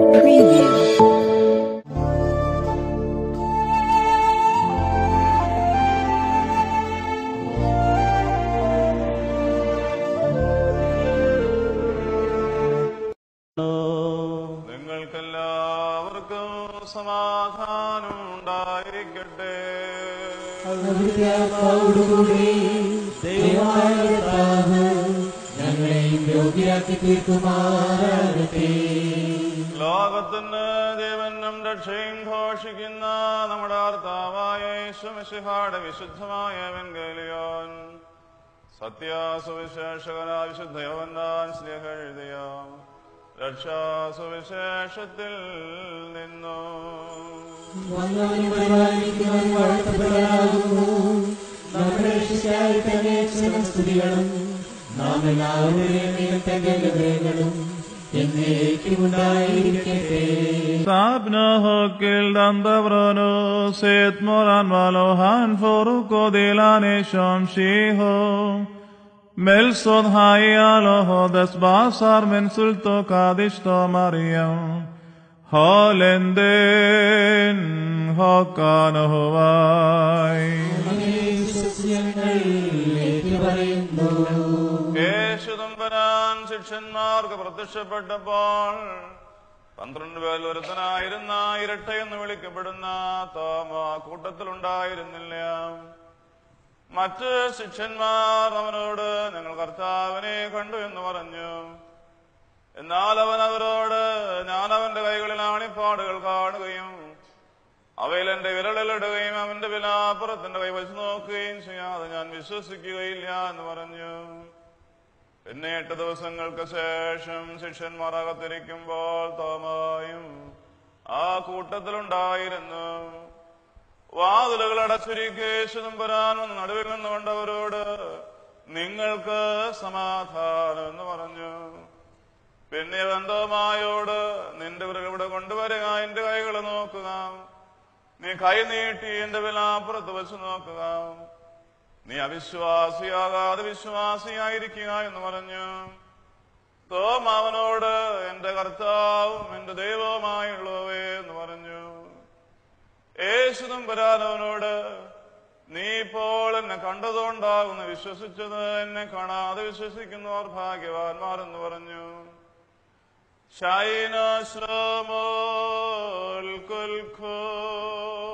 Preview. നിങ്ങൾക്കെല്ലാവർക്കും സമാധാനം ഉണ്ടായിരിക്കട്ടെ അവിടുത്തെ ദൈവമായ കർത്താവ് ഞങ്ങളെയും യോഗ്യരാക്കി തീർക്കുമാറാകട്ടെ ലോകത്തിന് ജീവനും രക്ഷയും ഘോഷിക്കുന്ന നമ്മുടെ കർത്താവായ യേശുമിശിഹായുടെ വിശുദ്ധമായ വെങ്കലിയോൻ സത്യസുവിശേഷകനായ വിശുദ്ധ യോവന്നാൻ സ്നേഹ എഴുതിയ രക്ഷാസുവിശേഷത്തിൽ നിന്നു വന്നവനും പരിപാലിക്കുന്നവനും വാഴ്ത്തപ്പെട്ടവനാകുന്നു നമ്മുടെ രക്ഷിക്കായി തന്നെ സ്തുതികളും നാം എല്ലാവരുടെയും ദൈവത്തിന്റെ അനുഗ്രഹങ്ങളും എന്നേക്കും ഉണ്ടായിരിക്കട്ടെ Sabnahokil dandavrono set moran valohan foruko dilanesham shiho. Melsod hayaloho des basar men sulto kadishto Mariam. Holenden hokanohovai. ഞങ്ങൾ ഏറ്റുപറയുന്നു യേശുദമ്പരാൻ ശിഷ്യന്മാർക്ക് പ്രത്യക്ഷപ്പെട്ടപ്പോൾ പന്ത്രണ്ട് പേരിൽ ഒരുത്തനായിരുന്ന ഇരട്ട എന്ന് വിളിക്കപ്പെടുന്ന തോമ കൂട്ടത്തിലുണ്ടായിരുന്നില്ല മറ്റ് ശിഷ്യന്മാർ അവനോട് ഞങ്ങൾ കർത്താവിനെ കണ്ടു എന്ന് പറഞ്ഞു എന്നാൽ അവൻ അവരോട് ഞാൻ അവന്റെ കൈകളിൽ ആണിപ്പാടുകൾ കാണുകയും അവയിൽ എന്റെ വിരളിലിടുകയും അവന്റെ വിലാപ്പുറത്തിന്റെ കൈ വെച്ച് നോക്കുകയും ചെയ്യാതെ ഞാൻ വിശ്വസിക്കുകയില്ല എന്ന് പറഞ്ഞു പിന്നെ എട്ട് ദിവസങ്ങൾക്ക് ശേഷം ശിഷ്യന്മാർ അകത്തിരിക്കുമ്പോൾ തോമായും ആ കൂട്ടത്തിലുണ്ടായിരുന്നു വാതിലുകൾ അടച്ചിരിക്കേശുതും വരാനെന്ന് നടുവിൽ നിന്നുകൊണ്ട് അവരോട് നിങ്ങൾക്ക് സമാധാനം എന്ന് പറഞ്ഞു പിന്നെ ബന്ധവുമായോട് നിന്റെ വിരൽ ഇവിടെ കൊണ്ടുവരിക എന്റെ കൈകൾ നോക്കുക നീ കൈ നീട്ടി എന്റെ വിലാപ്പുറത്ത് വെച്ച് നോക്കുക നീ അവിശ്വാസിയാകാതെ വിശ്വാസിയായിരിക്കുക എന്ന് പറഞ്ഞു തോം അവനോട് എന്റെ കർത്താവും എന്റെ ദൈവവുമായുള്ളവേ എന്ന് പറഞ്ഞു യേശുദം വരാനവനോട് നീ ഇപ്പോൾ എന്നെ കണ്ടതുകൊണ്ടാകുന്നു വിശ്വസിച്ചത് എന്നെ കാണാതെ വിശ്വസിക്കുന്നവർ ഭാഗ്യവാന്മാരെന്ന് പറഞ്ഞു ശൈന ശ്രമോൽ കുൽഖോ